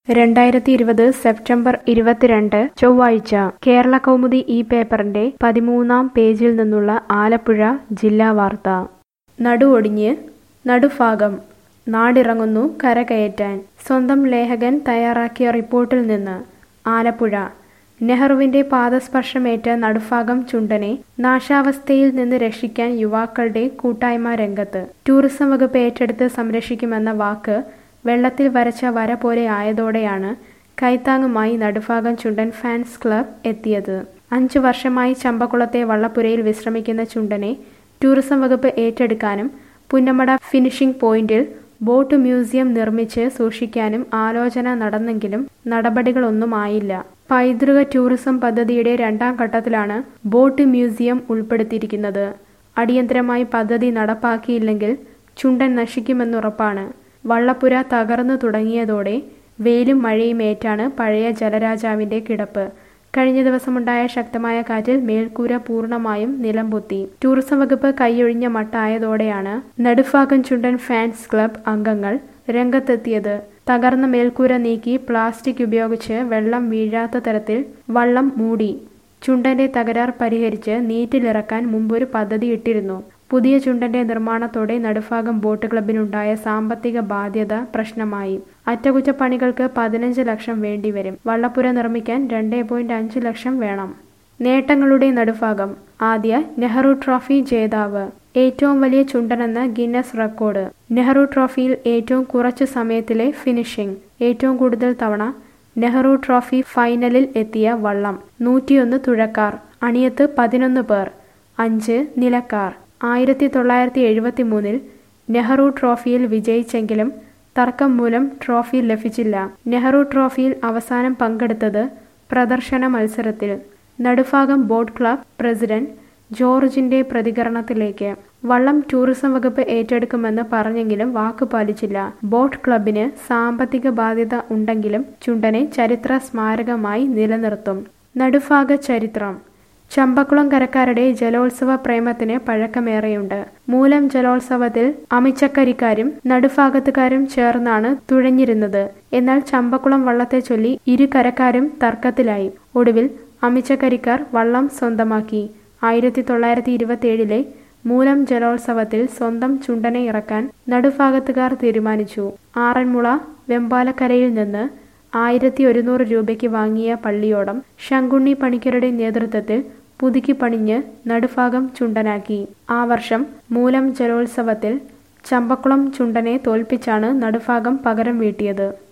രണ്ടായിരത്തി ഇരുപത് സെപ്റ്റംബർ ഇരുപത്തിരണ്ട് ചൊവ്വാഴ്ച കേരള കൗമുദി ഈ പേപ്പറിന്റെ പതിമൂന്നാം പേജിൽ നിന്നുള്ള ആലപ്പുഴ ജില്ലാ വാർത്ത നടുവൊടിഞ്ഞ് നടുഭാഗം നാടിറങ്ങുന്നു കരകയറ്റാൻ സ്വന്തം ലേഖകൻ തയ്യാറാക്കിയ റിപ്പോർട്ടിൽ നിന്ന് ആലപ്പുഴ നെഹ്റുവിന്റെ പാദസ്പർശമേറ്റ നടുഭാഗം ചുണ്ടനെ നാശാവസ്ഥയിൽ നിന്ന് രക്ഷിക്കാൻ യുവാക്കളുടെ കൂട്ടായ്മ രംഗത്ത് ടൂറിസം വകുപ്പ് ഏറ്റെടുത്ത് സംരക്ഷിക്കുമെന്ന വാക്ക് വെള്ളത്തിൽ വരച്ച വര പോലെ ആയതോടെയാണ് കൈത്താങ്ങുമായി നടുഭാഗം ചുണ്ടൻ ഫാൻസ് ക്ലബ് എത്തിയത് അഞ്ചു വർഷമായി ചമ്പക്കുളത്തെ വള്ളപ്പുരയിൽ വിശ്രമിക്കുന്ന ചുണ്ടനെ ടൂറിസം വകുപ്പ് ഏറ്റെടുക്കാനും പുന്നമട ഫിനിഷിംഗ് പോയിന്റിൽ ബോട്ട് മ്യൂസിയം നിർമ്മിച്ച് സൂക്ഷിക്കാനും ആലോചന നടന്നെങ്കിലും നടപടികളൊന്നും ആയില്ല പൈതൃക ടൂറിസം പദ്ധതിയുടെ രണ്ടാം ഘട്ടത്തിലാണ് ബോട്ട് മ്യൂസിയം ഉൾപ്പെടുത്തിയിരിക്കുന്നത് അടിയന്തരമായി പദ്ധതി നടപ്പാക്കിയില്ലെങ്കിൽ ചുണ്ടൻ നശിക്കുമെന്നുറപ്പാണ് വള്ളപ്പുര തകർന്നു തുടങ്ങിയതോടെ വെയിലും മഴയും ഏറ്റാണ് പഴയ ജലരാജാവിന്റെ കിടപ്പ് കഴിഞ്ഞ ദിവസമുണ്ടായ ശക്തമായ കാറ്റിൽ മേൽക്കൂര പൂർണ്ണമായും നിലംപൊത്തി ടൂറിസം വകുപ്പ് കൈയൊഴിഞ്ഞ മട്ടായതോടെയാണ് നടുഭാഗം ചുണ്ടൻ ഫാൻസ് ക്ലബ് അംഗങ്ങൾ രംഗത്തെത്തിയത് തകർന്ന മേൽക്കൂര നീക്കി പ്ലാസ്റ്റിക് ഉപയോഗിച്ച് വെള്ളം വീഴാത്ത തരത്തിൽ വള്ളം മൂടി ചുണ്ടന്റെ തകരാർ പരിഹരിച്ച് നീറ്റിലിറക്കാൻ മുമ്പൊരു പദ്ധതി ഇട്ടിരുന്നു പുതിയ ചുണ്ടന്റെ നിർമ്മാണത്തോടെ നടുഭാഗം ബോട്ട് ക്ലബിനുണ്ടായ സാമ്പത്തിക ബാധ്യത പ്രശ്നമായി അറ്റകുറ്റപ്പണികൾക്ക് പതിനഞ്ച് ലക്ഷം വേണ്ടിവരും വള്ളപ്പുര നിർമ്മിക്കാൻ രണ്ടേ പോയിന്റ് അഞ്ച് ലക്ഷം വേണം നേട്ടങ്ങളുടെ നടുഭാഗം ആദ്യ നെഹ്റു ട്രോഫി ജേതാവ് ഏറ്റവും വലിയ ചുണ്ടനെന്ന ഗിന്നസ് റെക്കോർഡ് നെഹ്റു ട്രോഫിയിൽ ഏറ്റവും കുറച്ചു സമയത്തിലെ ഫിനിഷിംഗ് ഏറ്റവും കൂടുതൽ തവണ നെഹ്റു ട്രോഫി ഫൈനലിൽ എത്തിയ വള്ളം നൂറ്റിയൊന്ന് തുഴക്കാർ അണിയത്ത് പതിനൊന്ന് പേർ അഞ്ച് നിലക്കാർ ആയിരത്തി തൊള്ളായിരത്തി എഴുപത്തി മൂന്നിൽ നെഹ്റു ട്രോഫിയിൽ വിജയിച്ചെങ്കിലും തർക്കം മൂലം ട്രോഫി ലഭിച്ചില്ല നെഹ്റു ട്രോഫിയിൽ അവസാനം പങ്കെടുത്തത് പ്രദർശന മത്സരത്തിൽ നടുഭാഗം ബോട്ട് ക്ലബ് പ്രസിഡന്റ് ജോർജിന്റെ പ്രതികരണത്തിലേക്ക് വള്ളം ടൂറിസം വകുപ്പ് ഏറ്റെടുക്കുമെന്ന് പറഞ്ഞെങ്കിലും വാക്കു പാലിച്ചില്ല ബോട്ട് ക്ലബിന് സാമ്പത്തിക ബാധ്യത ഉണ്ടെങ്കിലും ചുണ്ടനെ ചരിത്ര സ്മാരകമായി നിലനിർത്തും നടുഭാഗ ചരിത്രം ചമ്പക്കുളം കരക്കാരുടെ ജലോത്സവ പ്രേമത്തിന് പഴക്കമേറെയുണ്ട് മൂലം ജലോത്സവത്തിൽ അമിച്ചക്കരിക്കാരും നടുഭാഗത്തുകാരും ചേർന്നാണ് തുഴഞ്ഞിരുന്നത് എന്നാൽ ചമ്പക്കുളം വള്ളത്തെ ചൊല്ലി ഇരു കരക്കാരും തർക്കത്തിലായി ഒടുവിൽ അമിച്ചക്കരിക്കാർ വള്ളം സ്വന്തമാക്കി ആയിരത്തി തൊള്ളായിരത്തി ഇരുപത്തിയേഴിലെ മൂലം ജലോത്സവത്തിൽ സ്വന്തം ചുണ്ടനെ ഇറക്കാൻ നടുഭാഗത്തുകാർ തീരുമാനിച്ചു ആറന്മുള വെമ്പാലക്കരയിൽ നിന്ന് ആയിരത്തി ഒരുന്നൂറ് രൂപയ്ക്ക് വാങ്ങിയ പള്ളിയോടം ശങ്കുണ്ണി പണിക്കരുടെ നേതൃത്വത്തിൽ പുതുക്കി പണിഞ്ഞ് നടുഭാഗം ചുണ്ടനാക്കി ആ വർഷം മൂലം ജലോത്സവത്തിൽ ചമ്പക്കുളം ചുണ്ടനെ തോൽപ്പിച്ചാണ് നടുഭാഗം പകരം വീട്ടിയത്